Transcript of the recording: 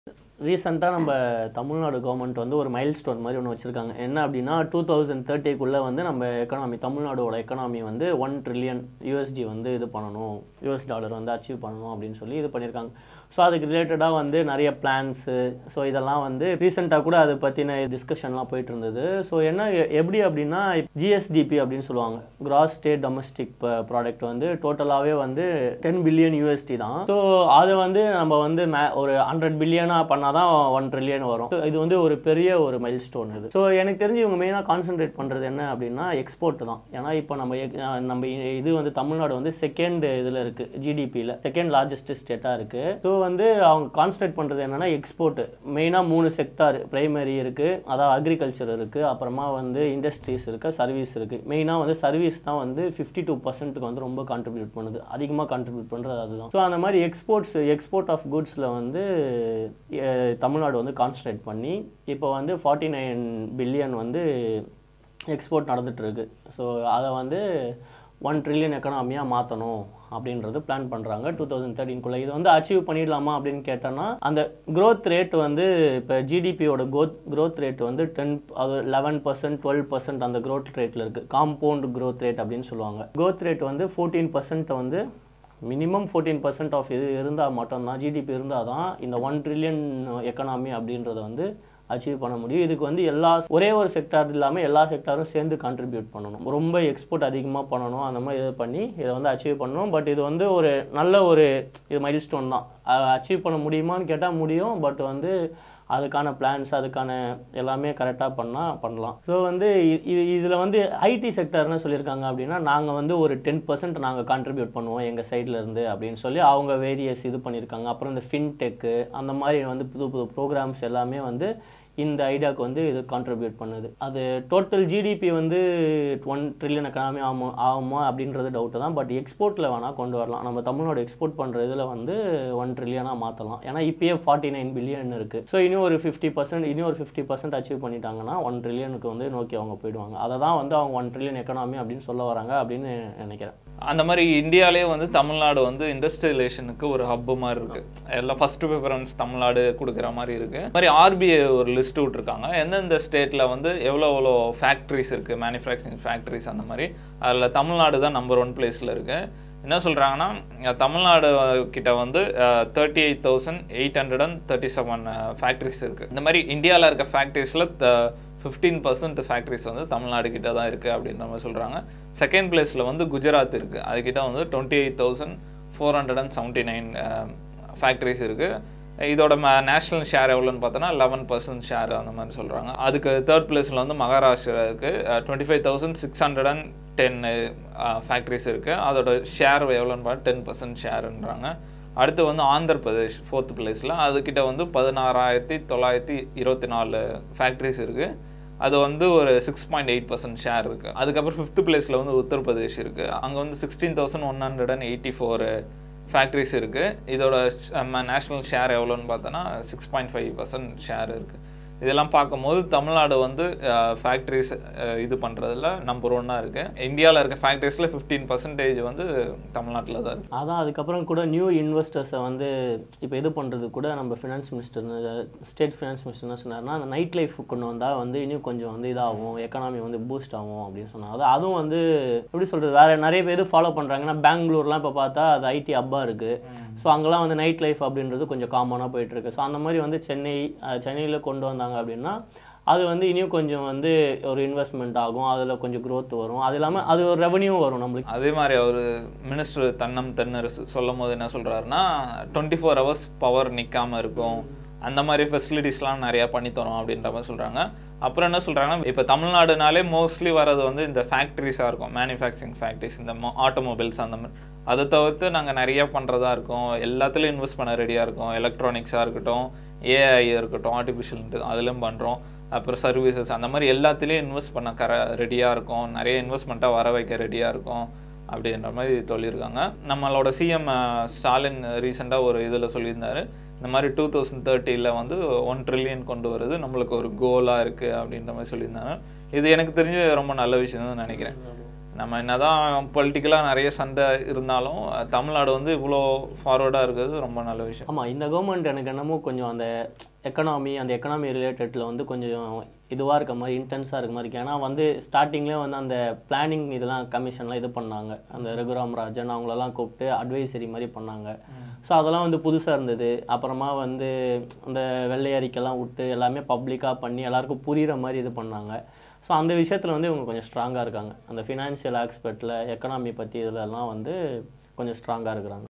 ரீசெண்டாக நம்ம தமிழ்நாடு கவர்மெண்ட் வந்து ஒரு மைல் ஸ்டோன் மாதிரி ஒன்று வச்சுருக்காங்க என்ன அப்படின்னா டூ தௌசண்ட் தேர்ட்டிக்குள்ளே வந்து நம்ம எக்கனாமி தமிழ்நாடோட எக்கனாமி வந்து ஒன் ட்ரில்லியன் யூஎஸ்டி வந்து இது பண்ணணும் யூஎஸ் டாலர் வந்து அச்சீவ் பண்ணணும் அப்படின்னு சொல்லி இது பண்ணியிருக்காங்க ஸோ அதுக்கு ரிலேட்டடாக வந்து நிறைய பிளான்ஸு ஸோ இதெல்லாம் வந்து ரீசெண்டாக கூட அதை பற்றின டிஸ்கஷன்லாம் போயிட்டு இருந்தது ஸோ என்ன எ- எப்படி அப்படின்னா ஜிஎஸ்டிபி அப்படின்னு சொல்லுவாங்க கிராஸ் ஸ்டேட் டொமஸ்டிக் ப்ராடக்ட் வந்து டோட்டலாகவே வந்து டென் பில்லியன் யூஎஸ்டி தான் ஸோ அதை வந்து நம்ம வந்து மே ஒரு ஹண்ட்ரட் பில்லியனாக பண்ணால் தான் ஒன் ட்ரில்லியன் வரும் So இது வந்து ஒரு பெரிய ஒரு மைல் ஸ்டோன் இது ஸோ எனக்கு தெரிஞ்சு இவங்க மெயினாக கான்சென்ட்ரேட் பண்ணுறது என்ன அப்படின்னா எக்ஸ்போர்ட் தான் ஏன்னா இப்போ நம்ம எக்- அஹ் நம்ம இ- இது வந்து தமிழ்நாடு வந்து செகண்ட் இதில் இருக்குது ஜிடிபியில் செகண்ட் லார்ஜஸ்ட் ஸ்டேட்டாக இருக்குது ஸோ வந்து அவங்க கான்சன்ட்ரேட் பண்ணுறது என்னன்னா எக்ஸ்போர்ட் மெயினாக மூணு செக்டார் பிரைமரி இருக்குது அதாவது அக்ரிகல்ச்சர் இருக்குது அப்புறமா வந்து இண்டஸ்ட்ரீஸ் இருக்குது சர்வீஸ் இருக்குது மெயினாக வந்து சர்வீஸ் தான் வந்து ஃபிஃப்டி டூ பர்சன்ட்டுக்கு வந்து ரொம்ப கான்ட்ரிபியூட் பண்ணுது அதிகமாக கான்ட்ரிபியூட் பண்ணுறது அதுதான் ஸோ அந்த மாதிரி எக்ஸ்போர்ட்ஸ் எக்ஸ்போர்ட் ஆஃப் குட்ஸில் வந்து அஹ், தமிழ்நாடு வந்து கான்சன்ட்ரேட் பண்ணி இப்போ வந்து ஃபார்ட்டி நைன் பில்லியன் வந்து எக்ஸ்போர்ட் நடந்துட்டு இருக்கு ஸோ அதை வந்து ஒன் ட்ரில்லியன் எக்கனாமியாக மாற்றணும் அப்படின்றது பிளான் பண்ணுறாங்க டூ தௌசண்ட் தேர்ட்டீன்குள்ளே இது வந்து அச்சீவ் பண்ணிடலாமா அப்படின்னு கேட்டோன்னா அந்த growth ரேட் வந்து இப்போ ஜிடிபியோட growth growth ரேட் வந்து டென் அது லெவன் பர்சன்ட் டுவெல் பர்சன்ட் அந்த growth ரேட்டில் இருக்குது காம்பவுண்ட் growth ரேட் அப்படின்னு சொல்லுவாங்க growth ரேட் வந்து ஃபோர்டீன் பர்சன்ட் வந்து மினிமம் ஃபோர்டீன் பர்சன்ட் ஆஃப் இது இருந்தால் மட்டும்தான் ஜிடிபி இருந்தால் தான் இந்த ஒன் ட்ரில்லியன் எக்கனாமி அப்படின்றத வந்து அச்சீவ் பண்ண முடியும் இதுக்கு வந்து எல்லா ஒரே ஒரு செக்டார் இல்லாமல் எல்லா செக்டாரும் சேர்ந்து கான்ட்ரிபியூட் பண்ணணும் ரொம்ப எக்ஸ்போர்ட் அதிகமாக பண்ணணும் அந்த மாதிரி இது பண்ணி இதை வந்து அச்சீவ் பண்ணணும் பட் இது வந்து ஒரு நல்ல ஒரு இது மைல் ஸ்டோன் தான் அச்சீவ் பண்ண முடியுமான்னு கேட்டால் முடியும் பட் வந்து அதுக்கான பிளான்ஸ் அதுக்கான எல்லாமே கரெக்டாக பண்ணால் பண்ணலாம் ஸோ வந்து இ- இது இதில் வந்து ஐடி செக்டர் என்ன சொல்லியிருக்காங்க அப்படின்னா நாங்கள் வந்து ஒரு டென் பர்சன்ட் நாங்கள் கான்ட்ரிபியூட் பண்ணுவோம் எங்கள் சைடில் இருந்து அப்படின்னு சொல்லி அவங்க வேரியஸ் இது பண்ணியிருக்காங்க அப்புறம் இந்த ஃபின்டெக்கு அந்த மாதிரி வந்து புது புது ப்ரோக்ராம்ஸ் எல்லாமே வந்து இந்த ஐடியாவுக்கு வந்து இது கான்ட்ரிபியூட் பண்ணுது அது டோட்டல் ஜிடிபி வந்து ஒன் ட்ரில்லியன் எக்கனாமி ஆகுமா ஆகுமா அப்படின்றது டவுட்டு தான் பட் எக்ஸ்போர்ட்டில் வேணால் கொண்டு வரலாம் நம்ம தமிழ்நாடு எக்ஸ்போர்ட் பண்ணுற இதில் வந்து ஒன் ட்ரில்லியனாக மாற்றலாம் ஏன்னா இப்பயே ஃபார்ட்டி நைன் பில்லியன் இருக்குது ஸோ இன்னும் ஒரு ஃபிஃப்டி பர்சன்ட் இன்னும் ஒரு ஃபிஃப்டி பர்சன்ட் அச்சீவ் பண்ணிட்டாங்கன்னா ஒன் ட்ரில்லியனுக்கு வந்து நோக்கி அவங்க போயிடுவாங்க அதை தான் வந்து அவங்க ஒன் ட்ரில்லியன் எக்கனாமி அப்படின்னு சொல்ல வராங்க அப்படின்னு நினைக்கிறேன் அந்த மாதிரி இந்தியாவிலே வந்து தமிழ்நாடு வந்து இண்டஸ்ட்ரியலைசேஷனுக்கு ஒரு ஹப்பு மாதிரி இருக்கு எல்லாம் ஃபர்ஸ்ட் ப்ரிஃபரன்ஸ் தமிழ்நாடு கொடுக்குற மாதிரி இருக்கு இந்த மாதிரி ஆர்பிஐ ஒரு லிஸ்ட் விட்டுருக்காங்க எந்தெந்த ஸ்டேட்ல வந்து எவ்வளோ எவ்வளோ ஃபேக்ட்ரிஸ் இருக்கு மேனுஃபேக்சரிங் ஃபேக்ட்ரிஸ் அந்த மாதிரி அதில் தமிழ்நாடு தான் நம்பர் ஒன் பிளேஸில் இருக்கு என்ன சொல்கிறாங்கன்னா தமிழ்நாடு கிட்ட வந்து thirty eight thousand eight hundred and thirty seven factories இருக்குது இந்த மாதிரி இந்தியாவில் இருக்க ஃபேக்ட்ரிஸில் ஃபிஃப்டீன் பர்சன்ட் ஃபேக்ட்ரிஸ் வந்து தமிழ்நாடு கிட்ட தான் இருக்குது அப்படின்ற மாதிரி சொல்கிறாங்க செகண்ட் பிளேஸில் வந்து குஜராத் இருக்குது அதுக்கிட்ட வந்து twenty eight thousand four hundred and seventy nine factories இருக்குது இதோட நேஷனல் ஷேர் எவ்வளோன்னு பார்த்தோன்னா லெவன் பர்சன்ட் ஷேர் அந்த மாதிரி சொல்கிறாங்க அதுக்கு தேர்ட் பிளேஸில் வந்து மகாராஷ்டிரா இருக்குது twenty five thousand six hundred and ten factories இருக்குது அதோட ஷேர் எவ்வளோன்னு பார்த்தா டென் பர்சன்ட் ஷேருன்றாங்க அடுத்து வந்து ஆந்திர பிரதேஷ் ஃபோர்த் பிளேஸில் அதுக்கிட்ட வந்து பதினாறாயிரத்தி தொள்ளாயிரத்தி இருபத்தி நாலு ஃபேக்ட்ரிஸ் இருக்குது அது வந்து ஒரு six point eight percent share இருக்குது அதுக்கப்புறம் ஃபிஃப்த் பிளேஸில் வந்து உத்தரப்பிரதேஷ் இருக்குது அங்கே வந்து sixteen thousand one hundred and eighty four factories இருக்குது இதோட நேஷ்னல் ஷேர் எவ்வளோன்னு பார்த்தோன்னா six point five percent share இருக்குது இதெல்லாம் பார்க்கும்போது தமிழ்நாடு வந்து ஃபேக்ட்ரிஸ் இது பண்ணுறதுல நம்பர் ஒன்னாக இருக்குது இந்தியாவில் இருக்க ஃபேக்ட்ரிஸில் ஃபிஃப்டீன் பர்சன்டேஜ் வந்து தமிழ்நாட்டில் தான் இருக்குது அதான் அதுக்கப்புறம் கூட நியூ இன்வெஸ்டர்ஸை வந்து இப்போ இது பண்ணுறது கூட நம்ம finance minister state finance minister என்ன சொன்னார்னா அந்த நைட் லைஃப் கொண்டு வந்தால் வந்து இன்னும் கொஞ்சம் வந்து இதாகும் எக்கனாமி வந்து பூஸ்ட் ஆகும் அப்படின்னு சொன்னாங்க அது அதுவும் வந்து எப்படி சொல்கிறது வேறு நிறைய பேர் ஃபாலோ பண்ணுறாங்கன்னா பெங்களூர்லாம் இப்போ பார்த்தா அது ஐடி ஹப்பாக இருக்குது ஸோ அங்கெல்லாம் வந்து நைட் லைஃப் அப்படின்றது கொஞ்சம் காமனாக போயிட்டுருக்கு ஸோ அந்த மாதிரி வந்து சென்னை சென்னையில் கொண்டு வந்தாங்க அப்படின்னா அது வந்து இனியும் கொஞ்சம் வந்து ஒரு இன்வெஸ்ட்மெண்ட் ஆகும் அதில் கொஞ்சம் growth வரும் அது இல்லாமல் அது ஒரு ரெவன்யூ வரும் நம்மளுக்கு அதே மாதிரி அவர் மினிஸ்டர் தன்னம் தென்னரசு சொல்லும் போது என்ன சொல்கிறாருன்னா டுவெண்ட்டி ஃபோர் ஹவர்ஸ் பவர் நிற்காம இருக்கும் அந்த மாதிரி ஃபெசிலிட்டிஸ்லாம் நிறையா பண்ணித்தரோம் அப்படின்ற மாதிரி சொல்கிறாங்க அப்புறம் என்ன சொல்கிறாங்கன்னா இப்போ தமிழ்நாடுனாலே மோஸ்ட்லி வர்றது வந்து இந்த ஃபேக்ட்ரிஸாக இருக்கும் மேனுஃபேக்சரிங் ஃபேக்ட்ரிஸ் இந்த ஆட்டோமொபைல்ஸ் அந்த மாதிரி அதை தவிர்த்து நாங்கள் நிறைய பண்ணுறதா இருக்கோம் எல்லாத்துலேயும் இன்வெஸ்ட் பண்ண ரெடியாக இருக்கோம் எலக்ட்ரானிக்ஸாக இருக்கட்டும் ஏஐ இருக்கட்டும் ஆர்டிஃபிஷியல் அதிலும் பண்ணுறோம் அப்புறம் சர்வீசஸ் அந்த மாதிரி எல்லாத்துலேயும் இன்வெஸ்ட் பண்ண கர ரெடியாக இருக்கும் நிறைய இன்வெஸ்ட்மெண்ட்டாக வர வைக்க ரெடியாக இருக்கும் அப்படின்ற மாதிரி சொல்லியிருக்காங்க நம்மளோட சிஎம் ஸ்டாலின் ரீசெண்டாக ஒரு இதில் சொல்லியிருந்தாரு இந்த மாதிரி டூ தௌசண்ட் தேர்ட்டியில் வந்து ஒன் ட்ரில்லியன் கொண்டு வரது நம்மளுக்கு ஒரு கோலாக இருக்குது அப்படின்ற மாதிரி சொல்லியிருந்தாங்க இது எனக்கு தெரிஞ்சு ரொம்ப நல்ல விஷயம் தான் நினைக்கிறேன் நம்ம என்னதான் பொலிட்டிக்கலாக நிறைய சண்டை இருந்தாலும் தமிழ்நாடு வந்து இவ்வளோ ஃபார்வர்டாக இருக்கிறது ரொம்ப நல்ல விஷயம் ஆமாம் இந்த கவர்மெண்ட் எனக்கு என்னமோ கொஞ்சம் அந்த எக்கனாமி அந்த எக்கனாமி ரிலேட்டடில் வந்து கொஞ்சம் இதுவாக இருக்க மாதிரி இன்டென்ஸாக இருக்க மாதிரி இருக்கு ஏன்னா வந்து ஸ்டார்டிங்லேயே வந்து அந்த பிளானிங் இதெல்லாம் கமிஷன்லாம் இது பண்ணாங்க அந்த ரகுராம் ராஜன் அவங்களெல்லாம் கூப்பிட்டு அட்வைசரி மாதிரி பண்ணாங்க ஸோ அதெல்லாம் வந்து புதுசாக இருந்தது அப்புறமா வந்து அந்த வெள்ளை அறிக்கைலாம் விட்டு எல்லாமே பப்ளிக்காக பண்ணி எல்லாருக்கும் புரிகிற மாதிரி இது பண்ணாங்க ஸோ அந்த விஷயத்தில் வந்து இவங்க கொஞ்சம் ஸ்ட்ராங்காக இருக்காங்க அந்த ஃபினான்ஷியல் ஆஸ்பெக்டில் எக்கனாமி பற்றி இதுலலாம் வந்து கொஞ்சம் ஸ்ட்ராங்காக இருக்கிறாங்க